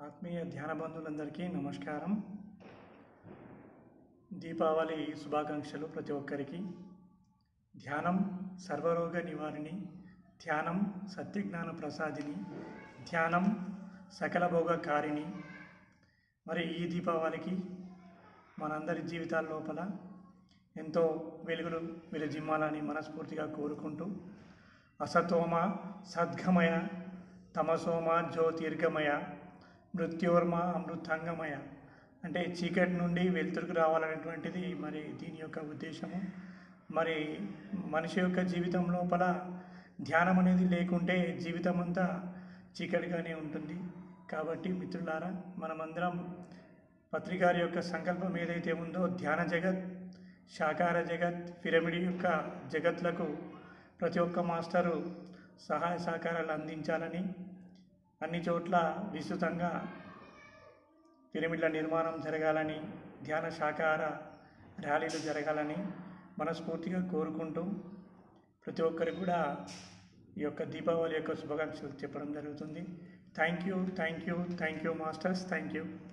ఆత్మీయ ధ్యాన బంధువులందరికీ నమస్కారం దీపావళి శుభాకాంక్షలు ప్రతి ఒక్కరికి ధ్యానం సర్వరోగ నివారిణి ధ్యానం సత్యజ్ఞాన ప్రసాదిని ధ్యానం సకల భోగ కారిణి మరి ఈ దీపావళికి మనందరి జీవితాల లోపల ఎంతో వెలుగులు విరజిమ్మాలని మనస్ఫూర్తిగా కోరుకుంటూ అసతోమ సద్గమయ తమసోమ జ్యోతిర్గమయ మృత్యోర్మ అమృతాంగమయ అంటే చీకటి నుండి వెలుతురుకు రావాలనేటువంటిది మరి దీని యొక్క ఉద్దేశము మరి మనిషి యొక్క జీవితం లోపల ధ్యానం అనేది లేకుంటే జీవితం అంతా చీకటిగానే ఉంటుంది కాబట్టి మిత్రులారా మనమందరం పత్రికారి యొక్క సంకల్పం ఏదైతే ఉందో ధ్యాన జగత్ శాకార జగత్ పిరమిడ్ యొక్క జగత్లకు ప్రతి ఒక్క మాస్టరు సహాయ సహకారాలు అందించాలని అన్ని చోట్ల విస్తృతంగా పిరమిడ్ల నిర్మాణం జరగాలని ధ్యాన శాకాహార ర్యాలీలు జరగాలని మనస్ఫూర్తిగా కోరుకుంటూ ప్రతి ఒక్కరికి కూడా ఈ యొక్క దీపావళి యొక్క శుభాకాంక్షలు చెప్పడం జరుగుతుంది thank you thank you thank you masters thank you